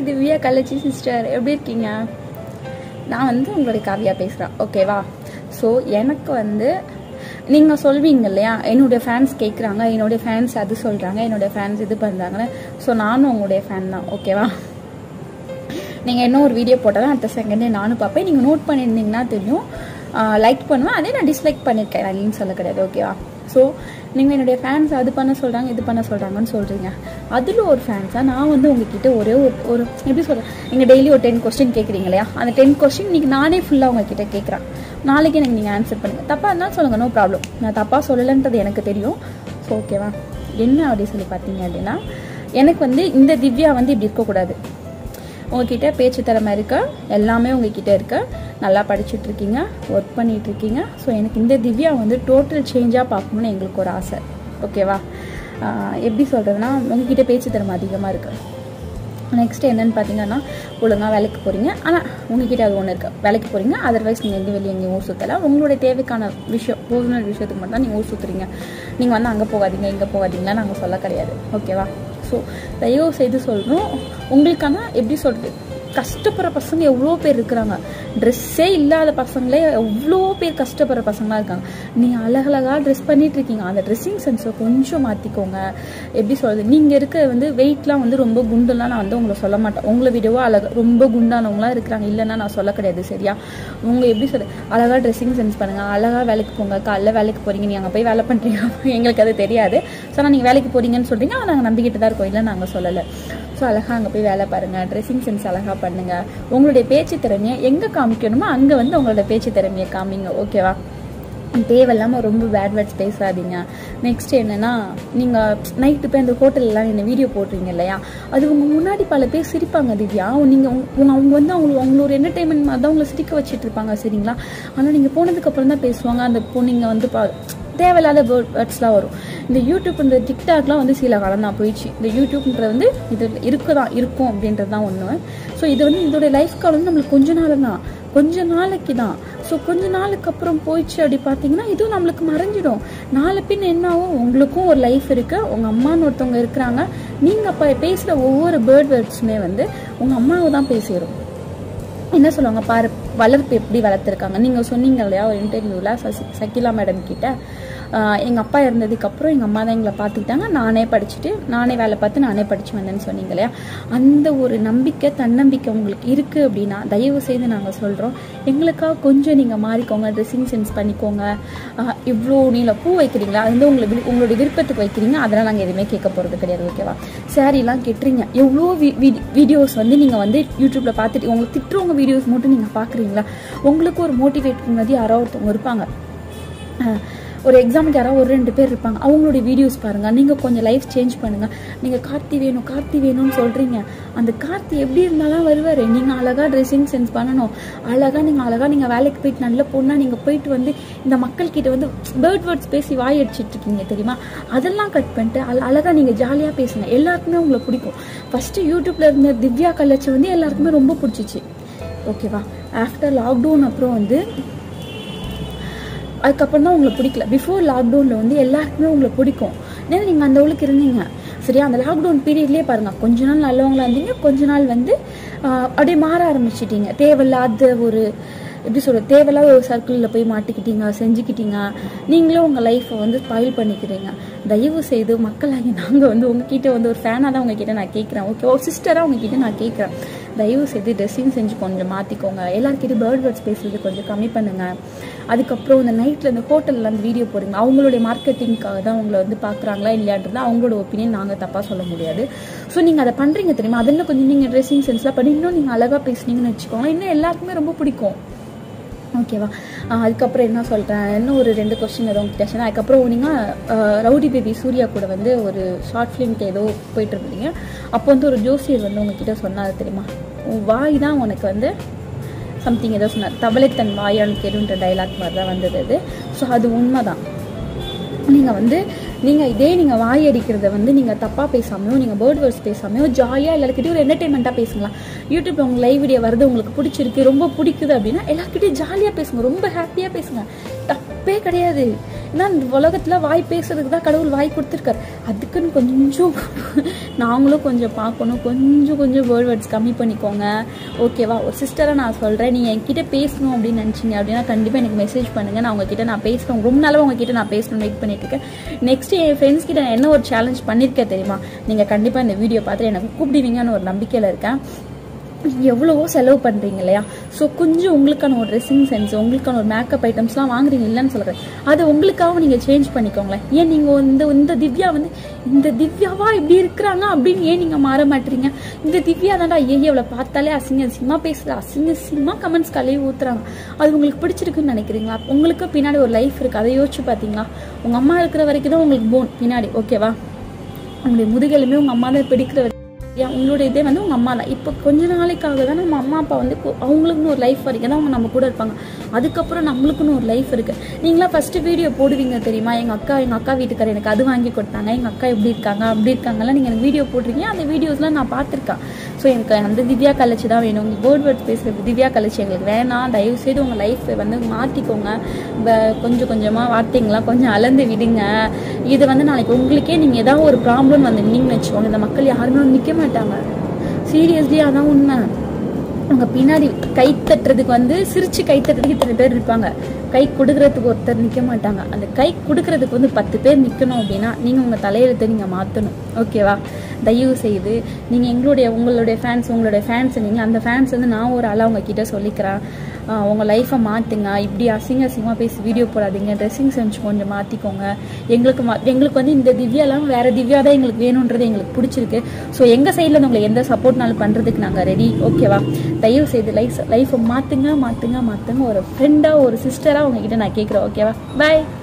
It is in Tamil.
திவ்யா கலச்சி சிஸ்டர் எப்படி இருக்கீங்க நான் வந்து உங்களுடைய காவியா பேசுகிறேன் ஓகேவா ஸோ எனக்கு வந்து நீங்கள் சொல்வீங்க இல்லையா என்னுடைய ஃபேன்ஸ் கேட்குறாங்க என்னுடைய ஃபேன்ஸ் அது சொல்கிறாங்க என்னுடைய ஃபேன்ஸ் இது பண்ணுறாங்கன்னு ஸோ நானும் உங்களுடைய ஃபேன் தான் ஓகேவா நீங்கள் என்ன ஒரு வீடியோ போட்டால் தான் அடுத்த செகண்டே நானும் பார்ப்பேன் நீங்கள் நோட் பண்ணியிருந்தீங்கன்னா தெரியும் லைக் பண்ணுவேன் அதே நான் டிஸ்லைக் பண்ணியிருக்கேன் நான் இல்லைன்னு சொல்ல கிடையாது ஓகேவா ஸோ நீங்கள் என்னுடைய ஃபேன்ஸ் அது பண்ண சொல்கிறாங்க இது பண்ண சொல்கிறாங்கன்னு சொல்கிறீங்க அதில் ஒரு ஃபேன்ஸாக நான் வந்து உங்ககிட்ட ஒரே ஒரு ஒரு எப்படி சொல்கிறேன் நீங்கள் டெய்லி ஒரு டென் கொஸ்டின் கேட்குறீங்க இல்லையா அந்த டென் கொஸ்டின் நீங்கள் நானே ஃபுல்லாக உங்ககிட்ட கேட்குறேன் நாளைக்கு எனக்கு நீங்கள் ஆன்சர் பண்ணுங்கள் தப்பாக இருந்தாலும் சொல்லுங்கள் நோ ப்ராப்ளம் நான் தப்பாக சொல்லலைன்றது எனக்கு தெரியும் ஸோ ஓகேவா என்ன அப்படி சொல்லி பார்த்தீங்க அப்படின்னா எனக்கு வந்து இந்த திவ்யா வந்து இப்படி இருக்கக்கூடாது உங்ககிட்ட பேச்சு திறமை இருக்கு எல்லாமே உங்ககிட்ட இருக்கு நல்லா படிச்சுட்டு இருக்கீங்க ஒர்க் பண்ணிட்டு இருக்கீங்க ஸோ எனக்கு இந்த திவ்யா வந்து டோட்டல் சேஞ்சாக பார்க்கணுன்னு எங்களுக்கு ஒரு ஆசை ஓகேவா ஆஹ் எப்படி சொல்கிறதுனா உங்ககிட்ட பேச்சு திறமை அதிகமாக இருக்குது நெக்ஸ்ட் என்னன்னு பார்த்தீங்கன்னா ஒழுங்காக வேலைக்கு போகிறீங்க ஆனால் உங்ககிட்ட அது ஒன்று இருக்குது வேலைக்கு போகிறீங்க அதர்வைஸ் நீங்கள் எங்கேயும் வெளியே எங்கேயும் ஊர் சுற்றலை உங்களுடைய தேவைக்கான விஷயம் பர்சனல் விஷயத்துக்கு மட்டும் தான் நீங்கள் ஊர் சுற்றுறீங்க நீங்கள் வந்து அங்கே போகாதீங்க இங்கே போகாதீங்களா நாங்கள் சொல்ல கிடையாது ஓகேவா ஸோ தயவு செய்து சொல்கிறோம் உங்களுக்கான எப்படி சொல்கிறது கஷ்டப்படுற பசங்க எவ்வளோ பேர் இருக்கிறாங்க ட்ரெஸ்ஸே இல்லாத பசங்களே எவ்வளோ பேர் கஷ்டப்படுற பசங்களாக இருக்காங்க நீங்கள் அழகழகாக ட்ரெஸ் பண்ணிட்டு இருக்கீங்க அந்த ட்ரெஸ்ஸிங் சென்ஸை கொஞ்சம் மாற்றிக்கோங்க எப்படி சொல்கிறது நீங்கள் இருக்க வந்து வெயிட்லாம் வந்து ரொம்ப குண்டுலாம் நான் வந்து உங்களை சொல்ல மாட்டேன் உங்களை விடவோ அழகா ரொம்ப குண்டானவங்களாம் இருக்கிறாங்க இல்லைன்னா நான் சொல்ல கிடையாது சரியா உங்க எப்படி சொல்றது அழகாக ட்ரெஸ்ஸிங் சென்ஸ் பண்ணுங்கள் அழகாக வேலைக்கு போங்க காலைல வேலைக்கு போகிறீங்க நீங்கள் அங்கே போய் வேலை பண்ணுறீங்க எங்களுக்கு அது தெரியாது ஸோ ஆனால் நீங்கள் வேலைக்கு போகிறீங்கன்னு சொல்கிறீங்க ஆனால் நாங்கள் நம்பிக்கிட்டு தான் இருக்கோம் இல்லை நாங்கள் சொல்லலை ஸோ அழகாக அங்கே போய் வேலை பாருங்கள் ட்ரெஸ்ஸிங் சென்ஸ் அழகாக பண்ணுங்கள் உங்களுடைய பேச்சு திறமையை எங்கே காமிக்கணுமோ அங்கே வந்து உங்களோட பேச்சு திறமையை காமிங்க ஓகேவா தேவையில்லாமல் ரொம்ப பேட் வேர்ட்ஸ் பேசாதீங்க நெக்ஸ்ட் என்னன்னா நீங்கள் நைட்டு போய் அந்த ஹோட்டல்லாம் என்ன வீடியோ போடுறீங்க இல்லையா அது உங்கள் முன்னாடி பல பேர் சிரிப்பாங்க திவ்யா நீங்கள் உங்க அவங்க வந்து அவங்க அவங்களோட என்டர்டைன்மெண்ட் மாதிரி தான் உங்களை சிரிக்க வச்சுட்டு இருப்பாங்க சரிங்களா ஆனால் நீங்கள் போனதுக்கப்புறம் தான் பேசுவாங்க அந்த பொண்ணுங்க வந்து பா தேவையில்லாத வேர்ட்ஸ்லாம் வரும் இந்த யூடியூப் இந்த டிக்டாக்லாம் வந்து சில காலம் தான் போயிடுச்சு இந்த யூடியூப்ன்றது வந்து இது இருக்க தான் இருக்கும் அப்படின்றது தான் ஒன்று ஸோ இது வந்து இதோட லைஃப் காலம் வந்து நம்மளுக்கு கொஞ்ச நாள் தான் கொஞ்ச நாளைக்கு தான் ஸோ கொஞ்ச நாளுக்கு அப்புறம் போயிடுச்சு அப்படி பார்த்தீங்கன்னா இதுவும் நம்மளுக்கு மறைஞ்சிடும் நாளை பின் என்ன ஆகும் உங்களுக்கும் ஒரு லைஃப் இருக்கு உங்கள் அம்மான்னு ஒருத்தவங்க இருக்கிறாங்க நீங்கள் அப்போ பேசுகிற ஒவ்வொரு பேர்ட் வேர்ட்ஸுமே வந்து உங்கள் அம்மாவை தான் பேசிடும் என்ன சொல்லுவாங்க பாரு வளர்ப்பு எப்படி வளர்த்துருக்காங்க நீங்கள் சொன்னீங்க இல்லையா ஒரு இன்டர்வியூவில் சசி சகிலா மேடம் கிட்ட எங்கள் அப்பா இறந்ததுக்கப்புறம் எங்கள் அம்மா தான் எங்களை பார்த்துக்கிட்டாங்க நானே படிச்சுட்டு நானே வேலை பார்த்து நானே படித்து வந்தேன்னு சொன்னீங்க இல்லையா அந்த ஒரு நம்பிக்கை தன்னம்பிக்கை உங்களுக்கு இருக்குது அப்படின்னா தயவு செய்து நாங்கள் சொல்கிறோம் எங்களுக்காக கொஞ்சம் நீங்கள் மாறிக்கோங்க ட்ரெஸ்ஸிங் சென்ஸ் பண்ணிக்கோங்க இவ்வளோ நீளம் பூ வைக்கிறீங்களா அது வந்து உங்களை வி- உங்களுடைய விருப்பத்துக்கு வைக்கிறீங்க அதெல்லாம் நாங்கள் எதுவுமே கேட்க போகிறது கிடையாது ஓகேவா சாரீலாம் கெட்டுறீங்க எவ்வளோ வீடியோஸ் வந்து நீங்கள் வந்து யூடியூப்பில் பார்த்துட்டு உங்களுக்கு திட்டுறவங்க வீடியோஸ் மட்டும் நீங்கள் பார்க்குறீங்களா உங்களுக்கு ஒரு மோட்டிவேட் பண்ணது யாரோ ஒருத்தவங்க இருப்பாங்க அஹ் ஒரு எக்ஸாம்பிளுக்கு யாராவது ஒரு ரெண்டு பேர் இருப்பாங்க அவங்களுடைய வீடியோஸ் பாருங்கள் நீங்கள் கொஞ்சம் லைஃப் சேஞ்ச் பண்ணுங்கள் நீங்கள் கார்த்தி வேணும் கார்த்தி வேணும்னு சொல்கிறீங்க அந்த கார்த்தி எப்படி இருந்தாலும் வருவார் நீங்கள் அழகாக ட்ரெஸ்ஸிங் சென்ஸ் பண்ணணும் அழகாக நீங்கள் அழகாக நீங்கள் வேலைக்கு போயிட்டு நல்ல பொண்ணாக நீங்கள் போயிட்டு வந்து இந்த மக்கள்கிட்ட வந்து பேர்ட் வேர்ட்ஸ் பேசி வாய் அடிச்சிட்டு இருக்கீங்க தெரியுமா அதெல்லாம் கட் பண்ணிட்டு அழ அழகாக நீங்கள் ஜாலியாக பேசுங்க எல்லாருக்குமே உங்களை பிடிக்கும் ஃபஸ்ட்டு யூடியூப்பில் இருந்த திவ்யா கலர்ச்சி வந்து எல்லாருக்குமே ரொம்ப பிடிச்சிச்சு ஓகேவா ஆஃப்டர் லாக்டவுன் அப்புறம் வந்து அதுக்கப்புறம் தான் உங்களை பிடிக்கல பிஃபோர் லாக்டவுனில் வந்து எல்லாருக்குமே உங்களை பிடிக்கும் ஏன்னா நீங்கள் அந்த ஊருக்கு இருந்தீங்க சரியா அந்த லாக்டவுன் பீரியட்லேயே பாருங்கள் கொஞ்ச நாள் நல்லவங்களா இருந்தீங்க கொஞ்ச நாள் வந்து ஆஹ், அப்படியே மாற ஆரம்பிச்சிட்டீங்க தேவையில்லாத ஒரு எப்படி சொல்கிறது தேவையில்லாத ஒரு சர்க்கிளில் போய் மாட்டிக்கிட்டீங்க செஞ்சுக்கிட்டீங்க நீங்களும் உங்கள் லைஃப்பை வந்து ஸ்பாயில் பண்ணிக்கிறீங்க தயவு செய்து மக்களாகி நாங்கள் வந்து உங்ககிட்ட வந்து ஒரு ஃபேனாக தான் உங்ககிட்ட நான் கேட்குறேன் ஓகே ஒரு சிஸ்டராக உங்ககிட்ட நான் கேட்குறேன் தயவு செய்து ட்ரெஸ்ஸிங் செஞ்சு கொஞ்சம் மாற்றிக்கோங்க எல்லாருக்கிட்டையும் பேர்ட் வேர்ட்ஸ் பேசுறது கொஞ்சம் கம்மி பண்ணுங்கள் அதுக்கப்புறம் இந்த நைட்டில் இந்த ஹோட்டலில் அந்த வீடியோ போடுங்க அவங்களுடைய மார்க்கெட்டிங்காக தான் உங்களை வந்து பார்க்குறாங்களா இல்லையான்றது அவங்களோட ஒப்பீனியன் நாங்கள் தப்பாக சொல்ல முடியாது ஸோ நீங்கள் அதை பண்ணுறீங்க தெரியுமா அதில் கொஞ்சம் நீங்கள் ட்ரெஸ்ஸிங் சென்ஸ்லாம் பண்ணி இன்னும் நீங்கள் அழகாக பேசுனீங்கன்னு வச்சுக்கோங்க இன்னும் எல்லாருக்குமே ரொம்ப பிடிக்கும் ஓகேவா ஆஹ் அதுக்கப்புறம் என்ன சொல்கிறேன் இன்னும் ஒரு ரெண்டு கொஸ்டின் ஏதோ உங்ககிட்ட சொன்னேன் அதுக்கப்புறம் நீங்கள் ரவுடி பேபி சூர்யா கூட வந்து ஒரு ஷார்ட் ஃபிலிம்க்கு ஏதோ போயிட்டு இருந்தீங்க அப்போ வந்து ஒரு ஜோசியர் வந்து உங்ககிட்ட சொன்னார் தெரியுமா உன் வாய் தான் உனக்கு வந்து சம்திங் ஏதோ சொன்னார் தவளை தன் வாயால் கெடுன்ற டைலாக் மாதிரி தான் வந்தது அது ஸோ அது உண்மைதான் நீங்கள் வந்து நீங்கள் இதே நீங்கள் வாய் அடிக்கிறத வந்து நீங்கள் தப்பாக பேசாமையோ நீங்கள் பேர்ட் வேர்ட்ஸ் பேசாமையோ ஜாலியாக எல்லாருக்கிட்டையும் ஒரு என்டர்டைன்மெண்ட்டாக பேசுங்களா யூடியூப்ல உங்கள் லைவ் வீடியோ வருது உங்களுக்கு பிடிச்சிருக்கு ரொம்ப பிடிக்குது அப்படின்னா எல்லாருக்கிட்டையும் ஜாலியாக பேசுங்க ரொம்ப ஹாப்பியாக பேசுங்க தப்பே கிடையாது ஏன்னா இந்த உலகத்தில் வாய் பேசுறதுக்கு தான் கடவுள் வாய் கொடுத்துருக்காரு அதுக்குன்னு கொஞ்சம் நாங்களும் கொஞ்சம் பார்க்கணும் கொஞ்சம் கொஞ்சம் வேர்ட் வேர்ட்ஸ் கம்மி பண்ணிக்கோங்க ஓகேவா ஒரு சிஸ்டராக நான் சொல்கிறேன் நீங்கள் என்கிட்ட பேசணும் அப்படின்னு நினச்சிங்க அப்படின்னா கண்டிப்பாக எனக்கு மெசேஜ் பண்ணுங்கள் நான் உங்ககிட்ட நான் பேசணும் ரொம்ப நாளாக உங்ககிட்ட நான் பேசணும்னு வெயிட் பண்ணிட்டு இருக்கேன் நெக்ஸ்ட் என் ஃப்ரெண்ட்ஸ் கிட்ட நான் என்ன ஒரு சேலஞ்ச் பண்ணியிருக்கேன் தெரியுமா நீங்கள் கண்டிப்பாக இந்த வீடியோ பார்த்துட்டு எனக்கு கூப்பிடுவீங்கன்னு ஒரு நம்பிக்கையில் இருக்கேன் எவ்வளவோ செலவு பண்ணுறீங்க இல்லையா ஸோ கொஞ்சம் உங்களுக்கான ஒரு ட்ரெஸ்ஸிங் சென்ஸ் உங்களுக்கான ஒரு மேக்கப் ஐட்டம்ஸ்லாம் வாங்குறீங்க இல்லைன்னு சொல்கிறேன் அது உங்களுக்காக நீங்கள் சேஞ்ச் பண்ணிக்கோங்களேன் ஏன் நீங்கள் இந்த இந்த திவ்யா வந்து இந்த திவ்யாவா இப்படி இருக்கிறாங்க அப்படின்னு ஏன் நீங்கள் மாற மாட்டீங்க இந்த திவ்யா தான்டா ஐயே அவளை பார்த்தாலே அசிங்க அசிங்கமாக பேசுகிற அசிங்க அசிங்கமாக கமெண்ட்ஸ் கழுவி ஊத்துறாங்க அது உங்களுக்கு பிடிச்சிருக்குன்னு நினைக்கிறீங்களா உங்களுக்கு பின்னாடி ஒரு லைஃப் இருக்குது அதை யோசிச்சு பார்த்தீங்களா உங்கள் அம்மா இருக்கிற வரைக்கும் தான் உங்களுக்கு போன் பின்னாடி ஓகேவா உங்களுடைய முதுகெலுமே உங்கள் அம்மா தான் பிடிக்கிற வரைக்கும் ஏன் உங்களோட இதே வந்து உங்கள் அம்மா தான் இப்போ கொஞ்ச நாளைக்காக தான் நம்ம அம்மா அப்பா வந்து கு- அவங்களுக்குன்னு ஒரு லைஃப் வரைக்கும் தான் அவங்க நம்ம கூட இருப்பாங்க அதுக்கப்புறம் நம்மளுக்குன்னு ஒரு லைஃப் இருக்குது நீங்களாம் ஃபஸ்ட்டு வீடியோ போடுவீங்க தெரியுமா எங்கள் அக்கா எங்கள் அக்கா வீட்டுக்காரர் எனக்கு அது வாங்கி கொடுத்தாங்க எங்கள் அக்கா எப்படி இருக்காங்க அப்படி இருக்காங்கலாம் நீங்கள் எனக்கு வீடியோ போட்டிருக்கீங்க அந்த வீடியோஸ்லாம் நான் பார்த்துருக்கேன் ஸோ எனக்கு அந்த திவ்யா கலைச்சி தான் வேணும் உங்கள் வேர்ட் வேர்ட்ஸ் பேசுகிற திவ்யா கலைச்சி எங்களுக்கு வேணாம் தயவு செய்து உங்கள் லைஃப்பை வந்து மாற்றிக்கோங்க ப- கொஞ்சம் கொஞ்சமாக வார்த்தைங்களாம் கொஞ்சம் அளந்து விடுங்க இது வந்து நாளைக்கு உங்களுக்கே நீங்கள் ஏதாவது ஒரு ப்ராப்ளம் வந்து நின்னீங்கன்னு வச்சுக்கோங்க இந்த மக்கள் யாருமே வந்து நிற்க மாட்டாங்க சீரியஸ்லி அதான் உண்மை உங்க பின்னாடி கை தட்டுறதுக்கு வந்து சிரிச்சு கை தட்டுறதுக்கு இத்தனை பேர் இருப்பாங்க கை கொடுக்கறதுக்கு ஒருத்தர் நிற்க மாட்டாங்க அந்த கை கொடுக்கறதுக்கு வந்து பத்து பேர் நிற்கணும் அப்படின்னா நீங்கள் உங்கள் தலையெழுத்தை நீங்கள் மாற்றணும் ஓகேவா தயவு செய்து நீங்கள் எங்களுடைய உங்களுடைய ஃபேன்ஸ் உங்களுடைய ஃபேன்ஸ் நீங்கள் அந்த ஃபேன்ஸ் வந்து நான் ஒரு ஆளாக உங்ககிட்ட சொல்லிக்கிறேன் ஆஹ் உங்க லைஃப்பை மாற்றுங்க இப்படி அசிங்க அசிங்கமாக பேசி வீடியோ போடாதீங்க ட்ரெஸ்ஸிங் சென்ஸ் கொஞ்சம் மாற்றிக்கோங்க எங்களுக்கு மா எங்களுக்கு வந்து இந்த திவ்யாலாம் வேற திவ்யா தான் எங்களுக்கு வேணுன்றது எங்களுக்கு பிடிச்சிருக்கு ஸோ எங்கள் சைடில் உங்களுக்கு எந்த சப்போர்ட்னாலும் பண்ணுறதுக்கு நாங்கள் ரெடி ஓகேவா தயவு செய்து லைஃப் லைஃப்பை மாற்றுங்க மாற்றுங்க மாற்றுங்க ஒரு ஃப்ரெண்டாக ஒரு சிஸ்டராக உங்ககிட்ட நான் கேட்குறேன் ஓகேவா பாய்